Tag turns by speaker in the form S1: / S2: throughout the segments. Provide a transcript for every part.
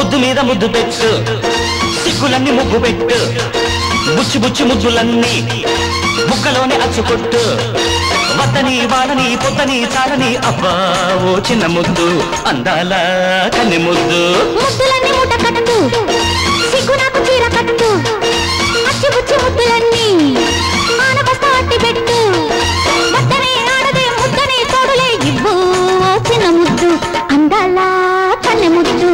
S1: ముద్దు మీద ముద్దు పెట్టు సిగ్గులన్నీ ముగ్గు పెట్టు బుచ్చి బుచ్చి ముద్దులన్నీ బుక్కలోనే అచ్చుకొట్టు వద్దని వాడని పొద్దని చాలని అబ్బా ఓ చిన్న ముద్దు అందాల కన్నె ముద్దు
S2: ముద్దులన్నీ మూట కట్టు సిగ్గు నాకు చీర కట్టు అచ్చి బుచ్చి ముద్దులన్నీ ఆనబస్త అట్టి పెట్టు వద్దనే ఆడదే ముద్దనే తోడులే ఇవ్వు ఓ చిన్న ముద్దు అందాల కన్నె ముద్దు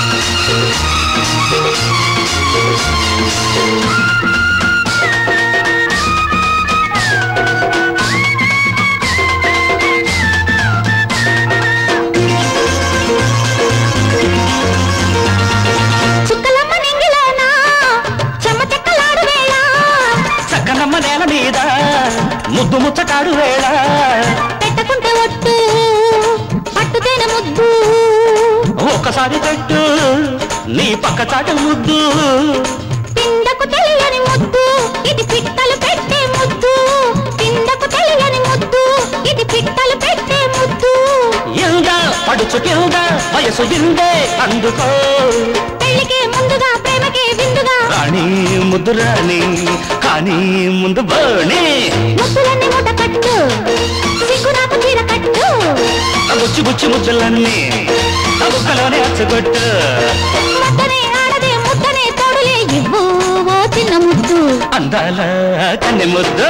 S2: చుక్కలమ్మ నింగిలోనా చెమ్మ చెక్కలాడు వేళ
S1: చక్కనమ్మ నేల మీద ముద్దు ముచ్చటాడు వేళ
S2: పెట్టకుంటే ఒట్టు పట్టుతేనే ముద్దు
S1: ఒక్కసారి పెట్టు నీ పక్క చాట ముద్దు
S2: పిండకు తెలియని ముద్దు ఇది పిట్టలు పెట్టే ముద్దు పిండకు తెలియని ముద్దు ఇది పిట్టలు పెట్టే ముద్దు
S1: ఇందా పడుచు కింద వయసు ఇందే అందుకో
S2: పెళ్లికే ముందుగా ప్రేమకే విందుగా
S1: రాణి ముద్దు రాణి కానీ ముందు బాణి
S2: ముద్దులన్నీ మూట కట్టు సిగ్గు నాకు చీర కట్టు
S1: బుచ్చి బుచ్చి ముద్దులన్నీ ఆ బుక్కలోనే అచ్చగొట్టు
S2: వద్దనే ఆడదే ముద్దనే తోడులే ఇవ్వు ఓ చిన్న ముద్దు
S1: అందాల కన్నె ముద్దు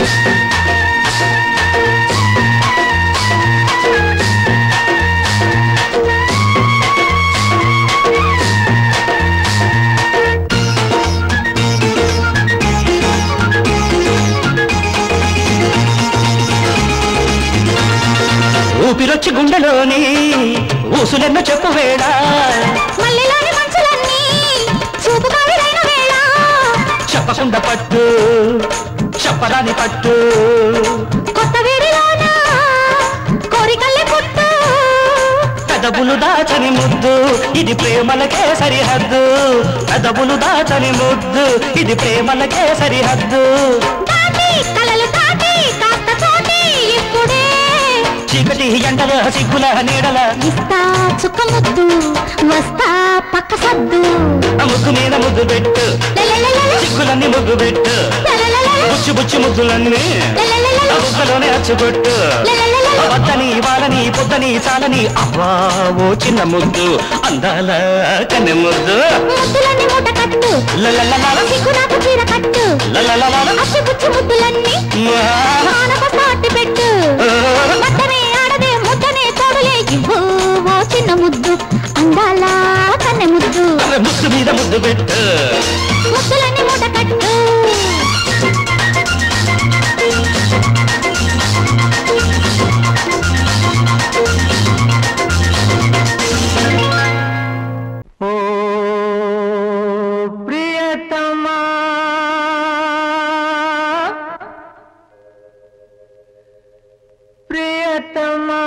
S1: ఊపిరొచ్చి గుండెలోని ఊసులెన్న చెప్పు వేళ
S2: మల్లెలోని మంచులన్నీ చూపుగా విరైన వేళ
S1: చెప్పకుండా పట్టు చెప్పరాని పట్టు
S2: కొత్త వేడిలోన కోరికల్లే పుట్టు
S1: పెదవులు దాచని ముద్దు ఇది ప్రేమలకే సరిహద్దు పెదవులు దాచని ముద్దు ఇది ప్రేమలకే సరిహద్దు
S2: దాటి కలలు దాటి కాస్త చోటి ఇప్పుడే
S1: చీకటి ఎండల సిగ్గుల నీడల
S2: ఇస్తా చుక్క ముద్దు వస్తా పక్క సద్దు
S1: ఆ ముగ్గు మీద ముద్దు పెట్టు
S2: లలలలల,
S1: సిగ్గులన్నీ ముగ్గు పెట్టు
S2: లలలలల,
S1: బుచ్చి బుచ్చి ముద్దులన్నీ
S2: లలలలల,
S1: ఆ బుగ్గలోనే అచ్చుకొట్టు
S2: లలలలల.
S1: ఆ వద్దని వాలని పొద్దని చాలని అబ్బా ఓ చిన్న ముద్దు అందాల కన్నె ముద్దు
S2: ముద్దులన్నీ మూట కట్టు
S1: లలలలల,
S2: సిగ్గు నాకు చీర కట్టు
S1: లలలలల,
S2: అచ్చి బుచ్చి ముద్దులన్నీ ఆనబస్త అట్టి పెట్టు వద్దనే ఆడదే ముద్దనే తోడులే ఇవ్వు ఓ చిన్న ముద్దు అందాల కన్నె ముద్దు
S1: ముద్దు మీద ముద్దు పెట్టు
S2: ముద్దులన్నీ మూట కట్టు
S1: ఓ ప్రియతమా ప్రియతమా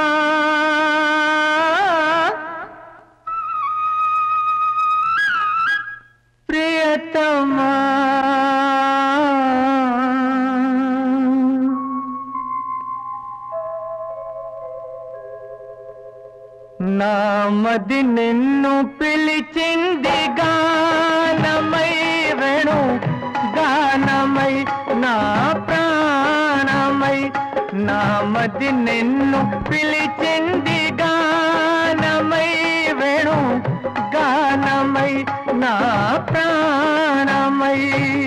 S1: ప్రియతమా నామది నిన్ను పిలిచింది గానమై వేణు గానమై నా ప్రాణమై నామది నిన్ను పిలిచింది గానమై వేణు గానమై నా ప్రాణమై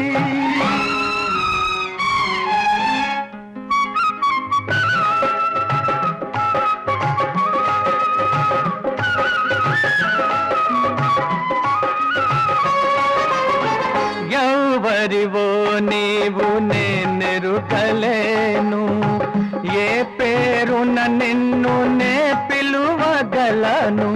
S1: ఎవరివో నీవు నేనెరుకలేను ఏ పేరున నిన్ను నే పిలువగలను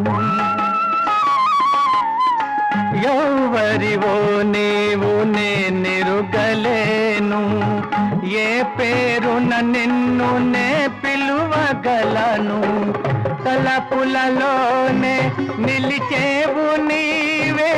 S1: ఎవరివో నీవు నేనెరుగలేను ఏ పేరున నిన్ను నే పిలువగలను తలపులలోనే నిలిచేవు నీవే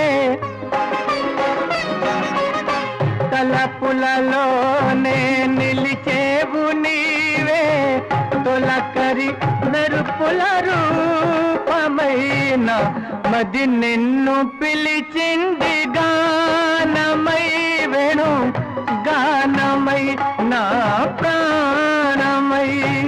S1: తలపులలోనే నిలిచేవు నీవే తొలకరి మెరుపుల రూపమై
S3: ప్రాణమైన మది నిన్ను పిలిచింది గానమై వేణు గానమై నా ప్రాణమై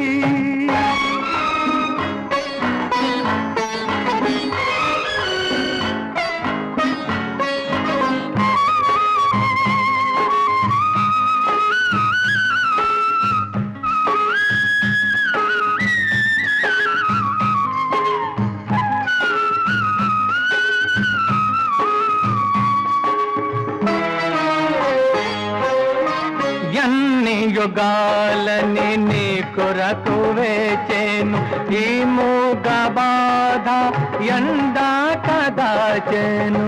S3: ఎన్ని యుగాలని నీ కొరకు వేచేను ఈ మూగ బాధ ఎందా కదాచెను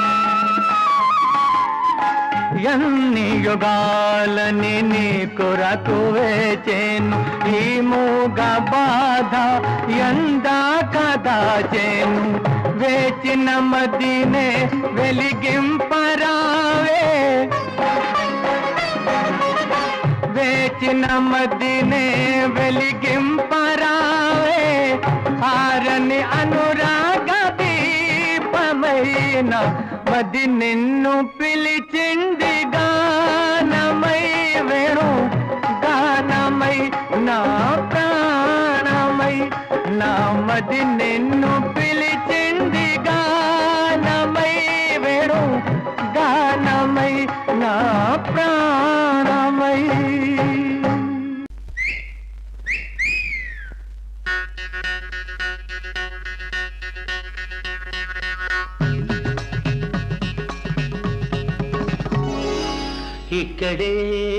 S3: ఎన్ని యుగాలని నీ కొరకు వేచేను ఈ మూగ బాధ ఎందా కదాచెను వేచిన మదినే వెలిగింపరావే వేచిన మదినే వెలిగింపరావే హారని అనురాగ దీపమైన మది నిన్ను పిలిచింది గానమై వేణు గానమై నా ప్రాణమై నా మది నిన్ను పిలిచింది గానమై వేణు గానమై నా ప్రాణమై
S1: ఇక్కడే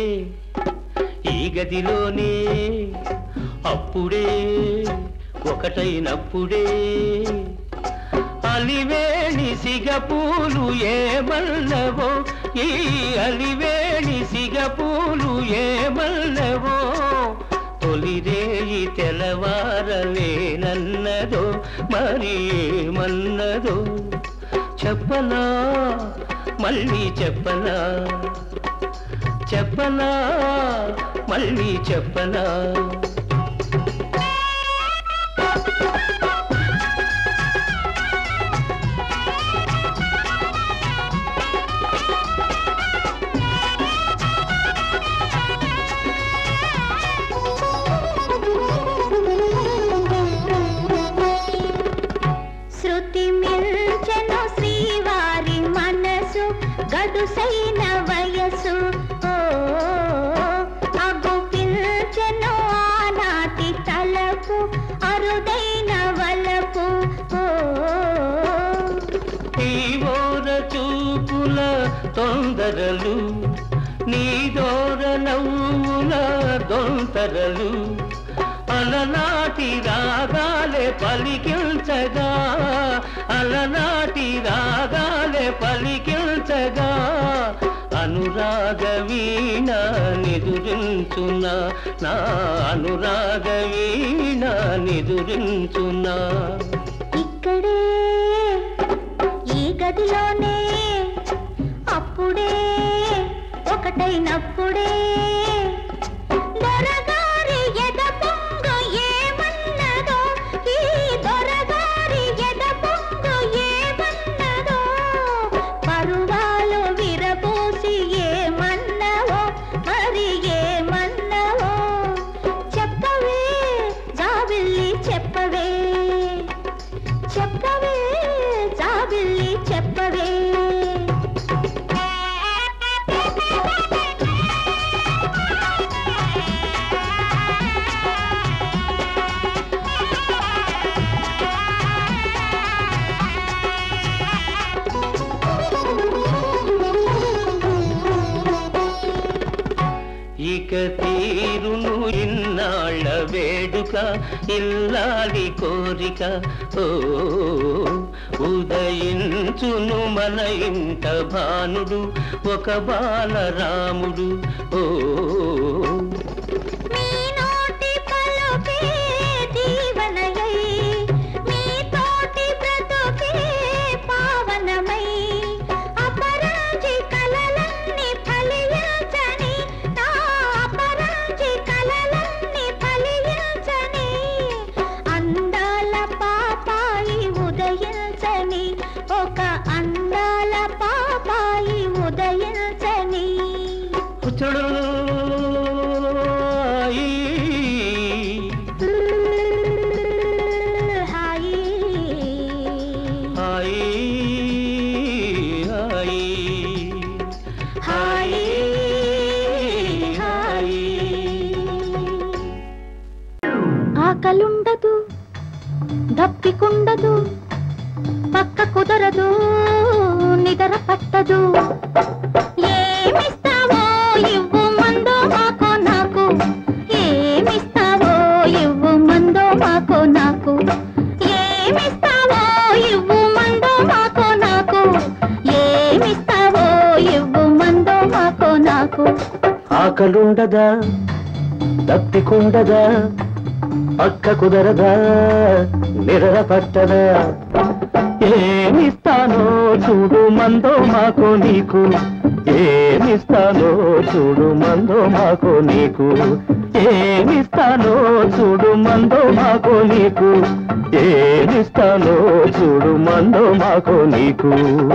S1: ఈ గదిలోనే అప్పుడే ఒకటైనప్పుడే అలివేణి సిగపూలు ఏమల్లవో ఈ అలివేణి సిగపూలు ఏమల్లవో తొలిరేయి తెల్లవారలేనన్నదో మరి ఏమన్నదో చెప్పనా మళ్ళీ చెప్పనా చెప్పనా మళ్ళీ చెప్పనా
S2: శృతి మిల్చెను శ్రీవారి మనసు గడుసైన వయసు ఓ అగు పిల్చెను ఆనాటి తలపు అరుదైన వలపు ఓ
S1: ఈ ఓర చూపుల తొందరలు నీ దోర నవ్వుల దొంతరలు అలనాటి రాగాలే పలికించగా అలనాటి రాగాలే పలికించగా అనురాగ వీణ నిదురించునా నా అనురాగ వీణ నిదురించునా
S2: ఇక్కడే ఈ గదిలోనే అప్పుడే ఒకటైనప్పుడే దొరగారి ఎద పొంగు ఏమన్నదో ఈ దొరగారి ఎద పొంగు ఏమన్నదో పరువాలు విరబోసి ఏమన్నవో మరి ఏమన్నవో చెప్పవే జాబిల్లి చెప్పవే చెప్పవే జాబిల్లి చెప్పవే
S1: ఇక తీరును ఇన్నాళ్ళ వేడుక ఇల్లాలి కోరిక ఓ ఉదయించును మన ఇంట భానుడు ఒక బాలరాముడు ఓ
S2: మీ నోటి పలుకే దీవనయై మీ తోటి బ్రతుకే పావనమై అపరాజి కలలన్నీ ఫలించని నా అపరాజి కలలన్నీ ఫలించని అందాల పాపాయి ఒక అందాల పాపాయి ఉదయించని
S1: పుచ్చడు
S2: హాయి
S1: హాయి హాయి
S2: హాయి హాయి ఆకలుండదు దప్పికుండదు పక్క కుదరదు నిద్ర పట్టదు ఏమిస్తావో ఇవ్వు మందో మాకో నాకు ఏమిస్తావో ఇవ్వు మందో మాకో నాకు ఏమిస్తావో ఇవ్వు మందో మాకో నాకు ఏమిస్తావో ఇవ్వు మందో మాకో నాకు
S1: ఆకలుండదా దప్పికుండదా పక్క కుదరదా నిద్ర పట్టదా ఏమిస్తానో చూడు మందో మాకో నీకు ఏమిస్తానో చూడు మందో మాకో నీకు ఏమిస్తానో చూడు మందో మాకో నీకు ఏమిస్తానో చూడు మందో మాకో నీకు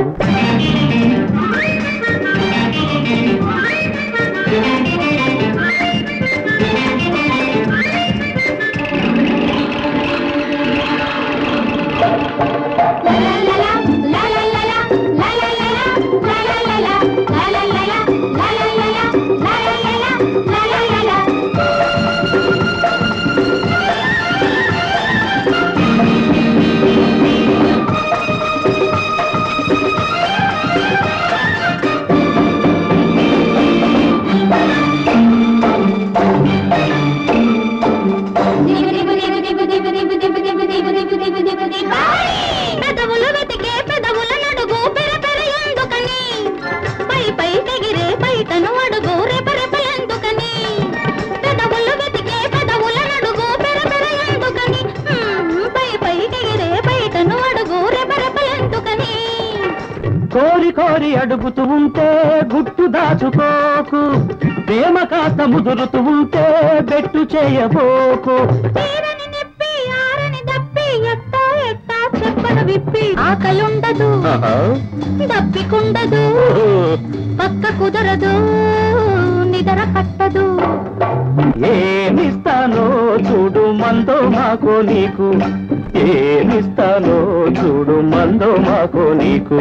S2: పెదవులు వెతికే పెదవుల నడుగు పెరపెరయందుకని పై పై తెగిరే బయటను అడుగు రెపరెపయందుకని పెదవులు వెతికే పెదవుల నడుగు పెరపెరయందుకని హ్మ్, పై పై తెగిరే బయటను అడుగు రెపరెపయందుకని
S1: కోరి కోరి అడుగుతూ ఉంటే గుట్టు దాచుకోకు ప్రేమ కాస్త ముదురుతూ ఉంటే బెట్టు చేయబోకు
S2: తీరని నిప్పి ఆరని దప్పి ఎట్టా ఎట్టా చెప్పను విప్పి ఆకలుండదు దప్పికుండదు పక్క కుదరదు నిద్ర పట్టదు
S1: ఏమిస్తానో చూడు మందో మాకో నీకు ఏమిస్తానో చూడు మందో మాకో నీకు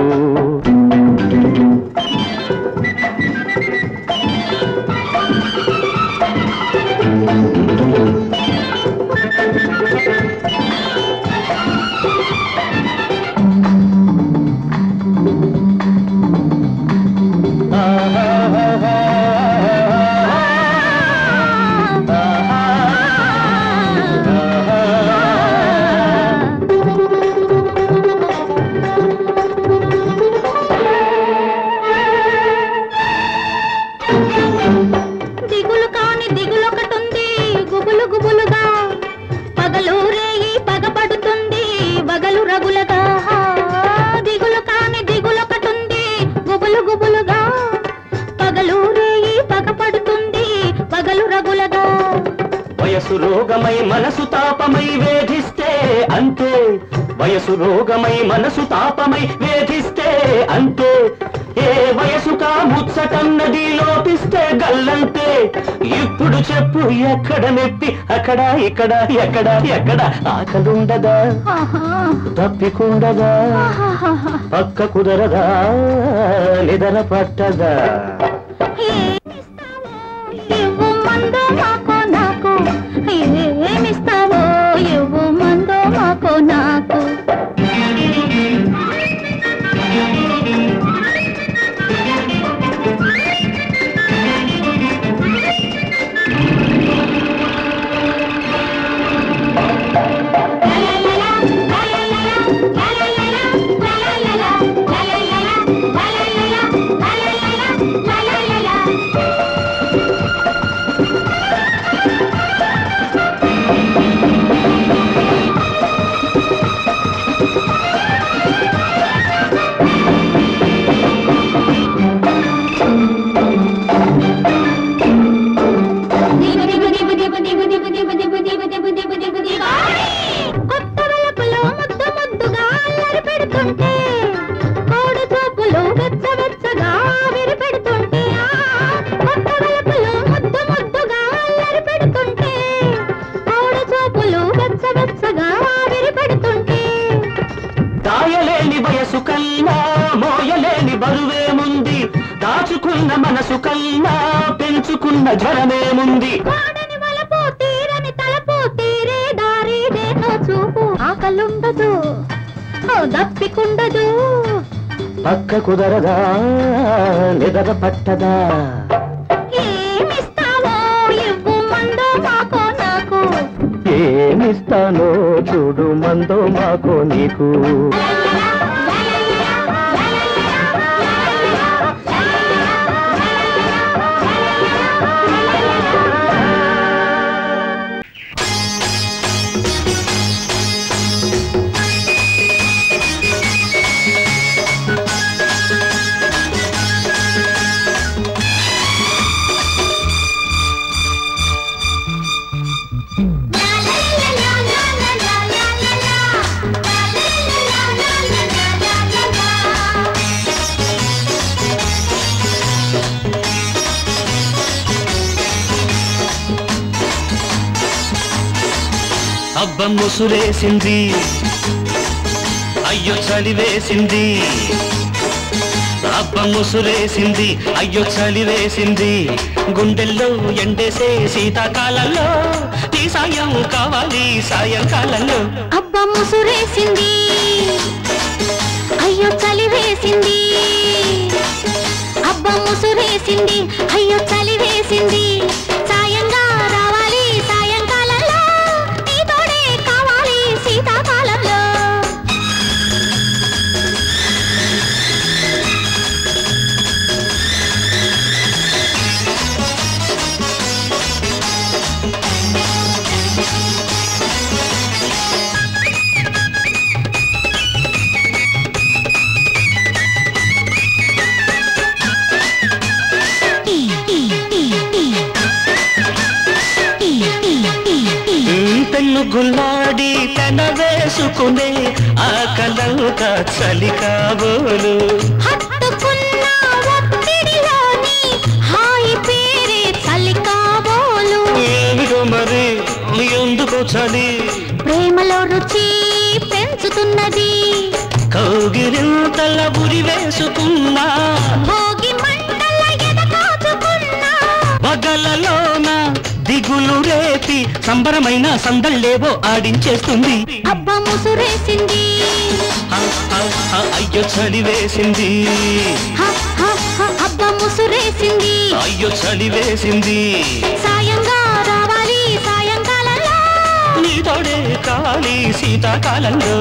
S2: దిగులు కాని దిగులొకటుంది గుబులు గుబులుగా పగలు రేయి పగపడుతుంది వగలు రగులగా దిగులు కాని దిగులొకటుంది గుబులు గుబులుగా పగలు రేయి పగపడుతుంది పగలు రగులగా
S1: వయసు రోగమై మనసు తాపమై వేధిస్తే అంతే వయసు రోగమై మనసు తాపమై వేధిస్తే అంతే ఏ వయసుకా ముచ్చటన్నది లోపిస్తే గల్లంతే ఇప్పుడు చెప్పు ఎక్కడ నెప్పి అక్కడ ఇక్కడ ఎక్కడ ఎక్కడ ఆకలుండదా
S2: ఆహా,
S1: తప్పికుండదా
S2: ఆహాహాహా.
S1: పక్క కుదరదా నిదర పట్టదా
S2: ఏమిస్తావో ఇవ్వు మందో మాకో నాకు ఏమిస్తావో ఇవ్వు మందో మాకో నాకు la la la la la la la la la la la la la la la la la పెడుతుంటే కోడి చూపులు వెచ్చ వెచ్చగా ఆవిరి పెడుతుంటే ఆ, కొత్త వలపులు ముద్దు ముద్దుగా అల్లరి పెడుతుంటే కోడి చూపులు వెచ్చ వెచ్చగా ఆవిరి పెడుతుంటే
S1: దాయలేని వయసు కన్నా మోయలేని బరువేముంది దాచుకున్న మనసు కన్నా పెంచుకున్న జ్వరమేముంది
S2: వాడని వలపు తీరని తలపు తీరే దారిదేనో చూపు ఆకలుండదు ఓ దప్పికుండదు
S1: పక్క కుదరదా నిదర పట్టదా
S2: ఏమిస్తావో ఇవ్వు మందో మాకో నాకు
S1: ఏమిస్తానో చూడు మందో మాకో నీకు అబ్బ ముసురేసింది అయ్యో చలివేసింది అబ్బ ముసురేసింది అయ్యో చలివేసింది గుండెల్లో ఎండేసే శీతాకాలంలో నీ సాయం కావాలి సాయంకాలంలో
S2: అబ్బ ముసురేసింది అయ్యో చలి వేసింది అబ్బ ముసురేసింది అయ్యో చలి వేసింది సాయంగా రావాలి సాయంకాలంలో నీ తోడే కావాలి శీతాకాలంలో
S1: పెన్ను గుల్లాడి తన వేసుకునే ఆ కలంక చలి కాబోలు
S2: హత్తుకున్న ఒత్తిడిలోని హాయి పేరే చలి కాబోలు
S1: ఏమిటో మరి ఎందుకో చలి
S2: ప్రేమలో రుచి పెంచుతున్నది
S1: కౌగిరింతల ఉరి వేసుకున్నా
S2: భోగి మంటల ఎదకాచుకున్నా
S1: పగలలోన దిగులు రేపి సంబరమైన సందళ్ళేవో ఆడించేస్తుంది
S2: అబ్బ ముసురేసింది
S1: హ, హ, హ, అయ్యో చలి వేసింది
S2: హ, హ, హ, అబ్బ ముసురేసింది
S1: అయ్యో చలి వేసింది
S2: సాయంగా రావాలి సాయంకాలంలో
S1: నీతోడే కావాలి శీతాకాలంలో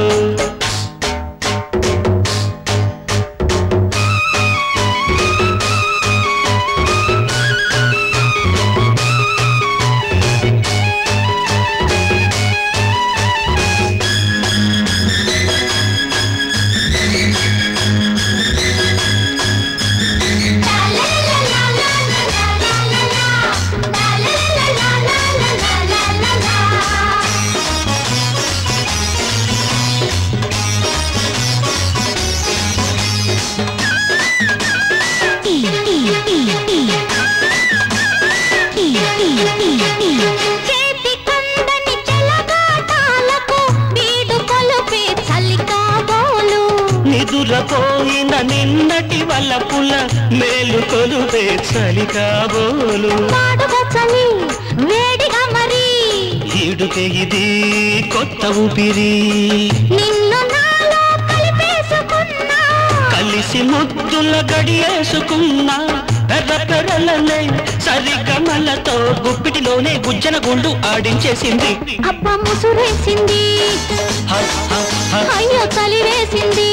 S2: చేతి కందని చెలగాటాలకు బీడు కొలుపే చలి కాబోలు
S1: నిదురపోయిన నిన్నటి వల్లపుల మేలు కొలుపే చలి కాబోలు
S2: వాడుగా చలి వేడిగా మరి
S1: ఈడుకే ఇది కొత్త ఊపిరి
S2: నిన్ను నాలో కలిపేసుకున్నా
S1: కలిసి ముద్దుల గడియేసుకున్నా పెర్ర పెర్రలనే సరిగమలతో గుప్పిటిలోనే గుజ్జన గుండు ఆడించేసింది
S2: అబ్బ ముసురేసింది
S1: హ, హ, హ,
S2: అయ్యో చలి వేసింది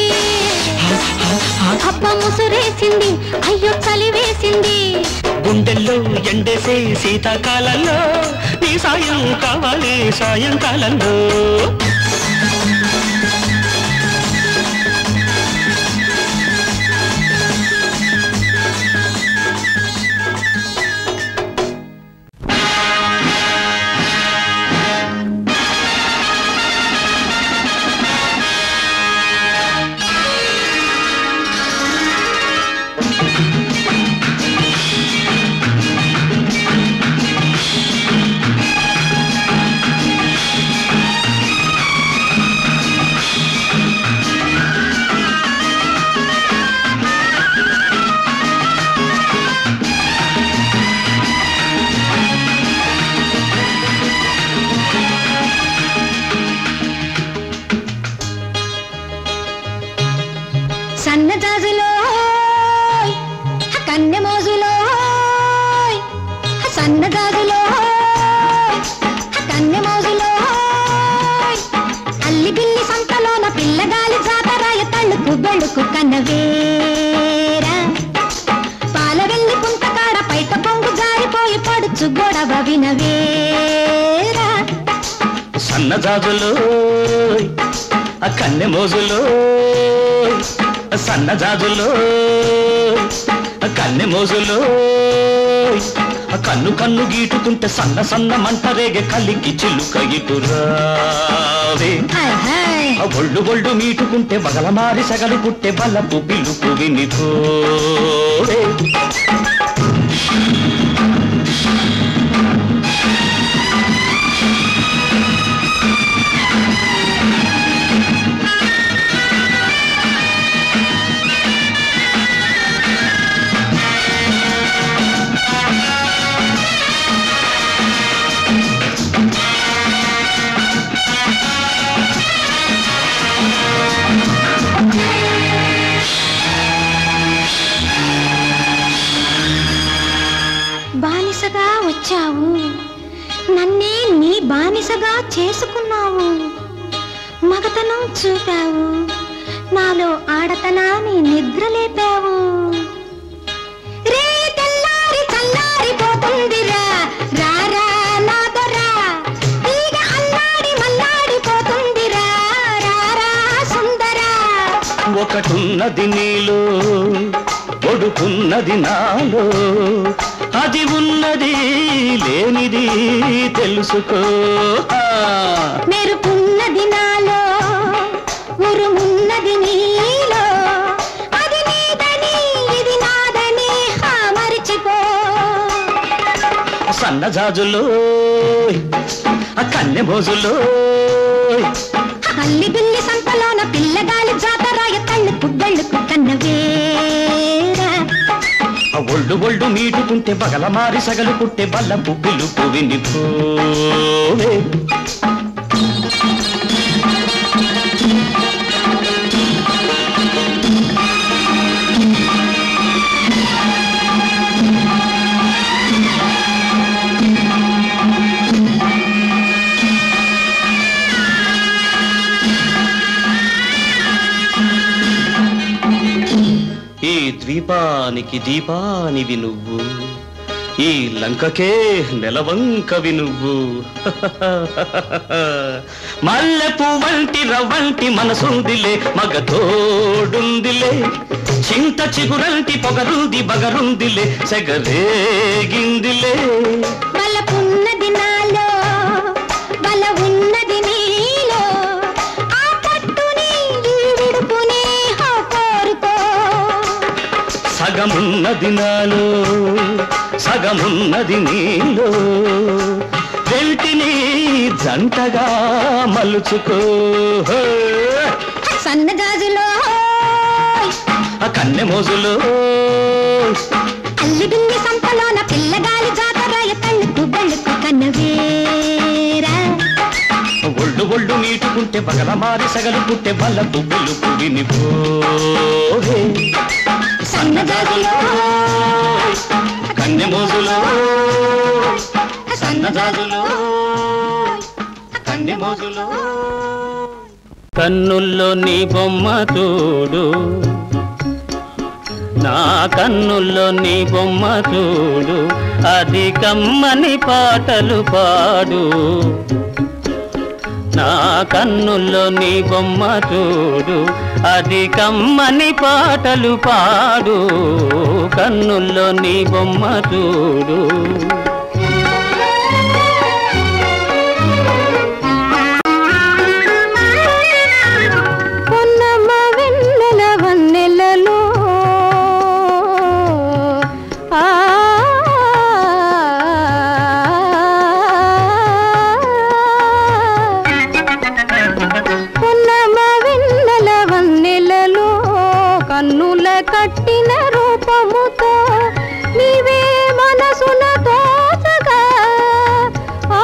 S2: అబ్బ ముసురేసింది అయ్యో చలి వేసింది
S1: గుండెల్లో ఎండేసే శీతాకాలంలో నీ సాయం కావాలి సాయంకాలంలో
S2: సన్న జాజులో కన్నె మోజులో సన్న జాజులో కన్నె మోజులో అల్లి బిల్లి సంతలోన పిల్లగాలి జాతరాయ తళ్ళుకు బెళ్ళుకు కన్నవేరా పాల వెళ్ళి పుంతకాడ పైట పొంగు జారిపోయి పడుచు గొడవ వినవేరా
S1: సన్నజాజులు ఆ కన్నె మోజులు సన్నజాజులు ఆ కన్నె మోజులు ఆ కన్ను కన్ను గీటుకుంటే సన్న సన్న మంట రేగే కలికి చిలుక ఇటురావే
S2: హాయ్ హాయ్
S1: ఆ ఒళ్ళు ఒళ్ళు మీటుకుంటే బగలమారి సగలు పుట్టే బలపు పిలుపు వినిపోవే
S2: బానిసగా వచ్చావు నన్నే నీ బానిసగా చేసుకున్నావు మగతనం చూపావు నాలో ఆడతనాన్ని నిద్రలేపావు రే తెల్లారి చల్లారిపోతుందిరా రారా నా దొరా ఈగ అల్లాడి మల్లాడిపోతుందిరా రారా సుందరా
S1: ఒకటున్నది నీలో ఒడుకున్నది నాలో అది ఉన్నది లేనిది తెలుసుకో ఆ,
S2: మెరుపున్నది నాలో ఉరుమున్నది నీలో అది నీదని ఇది నాదని హా మరిచిపో
S1: సన్నజాజులో ఆ కన్నె మోజులో
S2: అల్లి బిల్లి సంతలోన పిల్లగాలి జాతరాయ తళ్ళుకు బళ్ళుకు కన్నవేరా
S1: ఆ ఒళ్ళు ఒళ్ళు మీటుకుంటే బగలమారి సగలు పుట్టే బల్లపు పిలుపు వినిపోవే ఈ ద్వీపానికి దీపానివి నువ్వు ఈ లంకకే నెలవంకవి నువ్వు మల్లెపు వంటి రవ్వంటి మనసుందిలే మగ తోడుందిలే చింత చిగురంటి పొగరుంది బగరుందిలే సెగరేగిందిలే
S2: బలపున్నది నాలో బల ఉన్నది నీలో ఆ పట్టుని ఈ విడుపుని హా కోరుకో
S1: సగమున్నది నాలో సగమున్నది నీలో వెంటిని జంటగా మలుచుకో
S2: సన్నజాజులో
S1: ఆ కన్నె మోజులో
S2: అల్లి బిల్లి సంతలోన పిల్లగాలి జాతరాయ తళ్ళుకు బళ్ళుకు కన్నవేరా
S1: ఒళ్ళు ఒళ్ళు నీటుకుంటే బగలమారి సగలు పుట్టే బల్లపు పిలుపు వినిపోవే సన్నజాజులో కన్నె మోజులో సన్నజాజులో కన్నె మోజులో కన్నుల్లో నీ బొమ్మ చూడు నా కన్నుల్లో నీ బొమ్మ చూడు అది కమ్మని పాటలు పాడు నా కన్నుల్లో నీ బొమ్మ చూడు అది కమ్మని పాటలు పాడు కన్నుల్లో నీ బొమ్మ చూడు
S2: పొన్నమ్మ వెన్నెల వన్నెలలో ఆ పొన్నమ్మ వెన్నెల వన్నెలలో కన్నుల కట్టిన రూపముతో నీవే మనసున తోచగా ఆ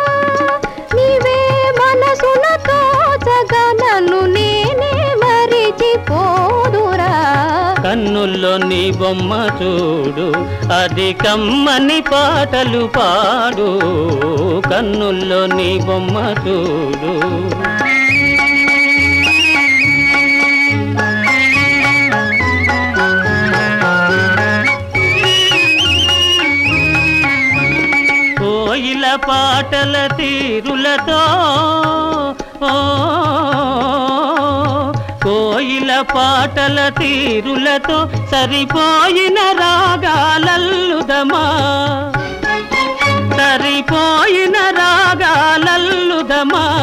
S2: నీవే మనసున తోచగా నన్ను నేనే మరి మరిచిపోదురా
S4: కన్నుల్లో నీ బొమ్మ చూడు అది కమ్మని పాటలు పాడు కన్నుల్లో నీ బొమ్మ చూడు కోయిల పాటల తీరులతో ఓ, కోయిల పాటల తీరులతో సరిపోయిన రాగాలల్లుదమా సరిపోయిన రాగాలల్లుదమా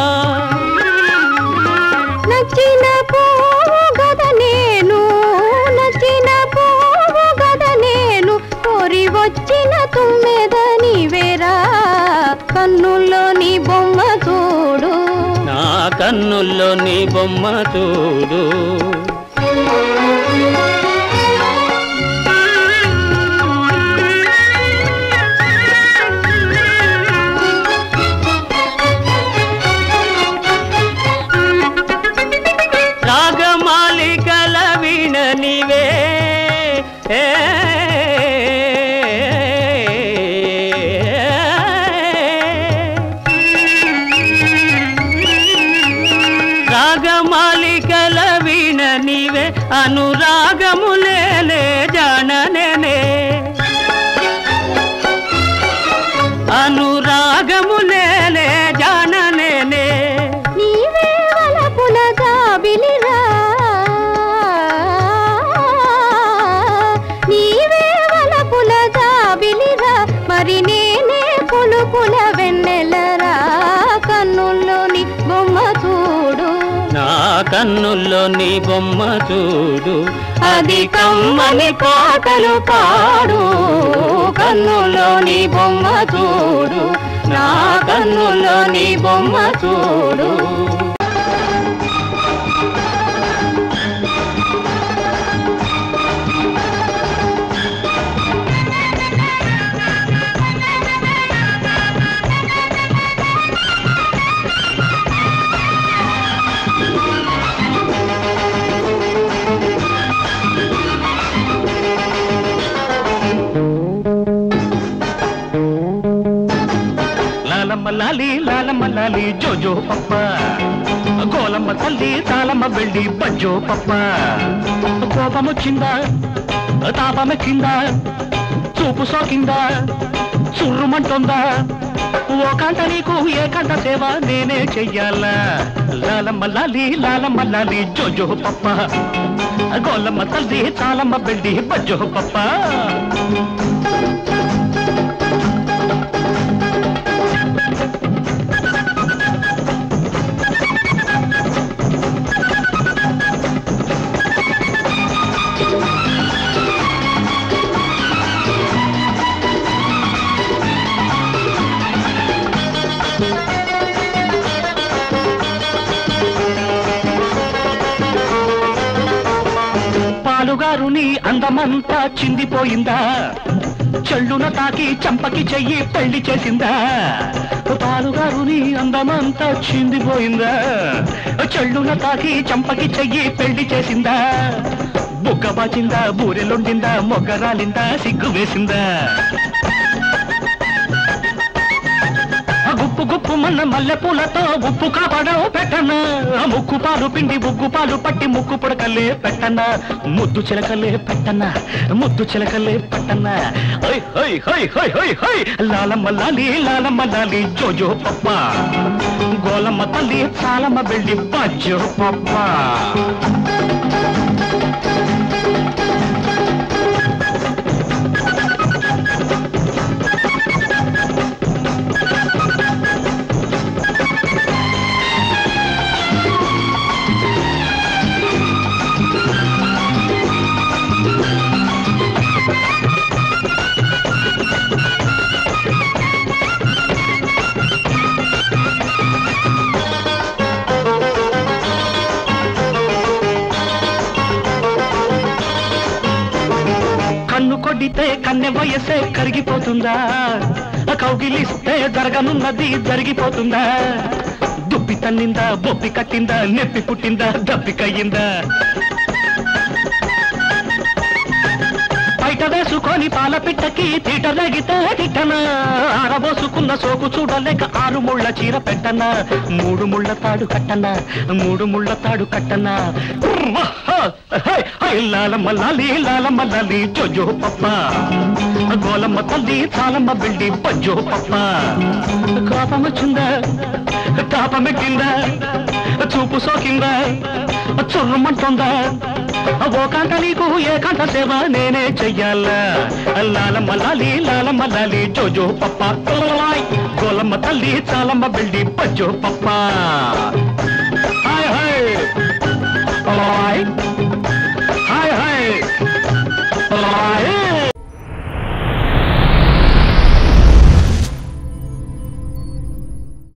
S2: నచ్చిన పువ్వు గద నేను నచ్చిన పువ్వు గద నేను కోరి వచ్చిన తుమ్మెద నీవేరా కన్నుల్లో నీ బొమ్మ చూడు
S4: నా కన్నుల్లో నీ బొమ్మ చూడు రాగమాలికల వీణ నీవే ఏ, రాగమాలికల వీణ నీవే అనురాగములేలే జాననే అనురాగములేలే జాననే
S2: నీవే వలపుల జాబిలిరా నీవే వలపుల జాబిలిరా మరి నేనే పులుపుల వెన్నెలరా కన్నుల్లోని బొమ్మ చూడు
S4: నా కన్నుల్లో నీ బొమ్మ చూడు అది కమ్మని పాటలు పాడు కన్నుల్లో నీ బొమ్మ చూడు నా కన్నుల్లో నీ బొమ్మ చూడు లాలమ్మ లాలి లాలమ్మ లాలి జోజో పప్ప గోలమ్మ తల్లి తాళమ్మ వెళ్ళి బజ్జో పప్ప కోపమొచ్చిందా తాపమెక్కిందా చూపు సోకిందా చుర్రుమంటుందా ఓ కంట నీకు ఏ కంట సేవ నేనే చెయ్యాలా లాలమ్మ లాలి లాలమ్మ లాలి జోజో పప్ప గోలమ్మ తల్లి తాళమ్మ వెళ్ళి బజ్జో పప్ప పాలుగారుని అందమంతా చిందిపోయిందా చెళ్ళున తాకి చంపకి చెయ్యి పెళ్లి చేసిందా పాలుగారుని అందమంతా చిందిపోయిందా చెళ్ళున తాకి చంపకి చెయ్యి పెళ్లి చేసిందా బుగ్గ బాచిందా బూరెలుండిందా మొగ్గరాలిందా సిగ్గు వేసిందా గుప్పు గుప్పు మన్న మల్లె పూలతో ఉప్పు కాపాడవు పెట్టన ముక్కు పాలు పిండి ఉగ్గు పాలు పట్టి ముక్కు పుడకలే పెట్టన ముద్దు చిలకలే పెట్టన ముద్దు చిలకలే పెట్టన హై హై హై హై హై హై లాలమ్మ లాలి లాలమ్మ లాలి జోజో పప్ప గోలమ్మ తల్లి చాలమ్మ వెళ్ళి బజ్జో పప్ప కన్ను కొడితే కన్నె వయసే కరిగిపోతుందా కౌగిలిస్తే జరగనున్నది జరిగిపోతుందా దుప్పి తన్నిందా బొప్పి కట్టిందా నెప్పి పుట్టిందా దప్పి కయ్యిందా పీట వేసుకొని పాల పిట్టకి తీట లగితే తిట్టన ఆరబోసుకున్న సోకు చూడలేక ఆరు ముళ్ళ చీర పెట్టన మూడు ముళ్ళ తాడు కట్టన మూడు ముళ్ళ తాడు కట్టన లాలమ్మ లాలి లాలమ్మ లాలి జోజో పప్ప గోలమ్మ తల్లి చాలమ్మ బిల్డి పజ్జో పప్ప కోపం వచ్చిందా తాపమెక్కిందా చూపు సోకిందా చుర్రమంటుందా ఓ కాంట నీకు ఏ కాంట సేవ నేనే చెయ్యాలా లాలమ్మ లాలి లాలమ్మ లాలి జోజో పప్ప గోలమ్మ తల్లి చాలమ్మ బిల్డి పజ్జో పప్ప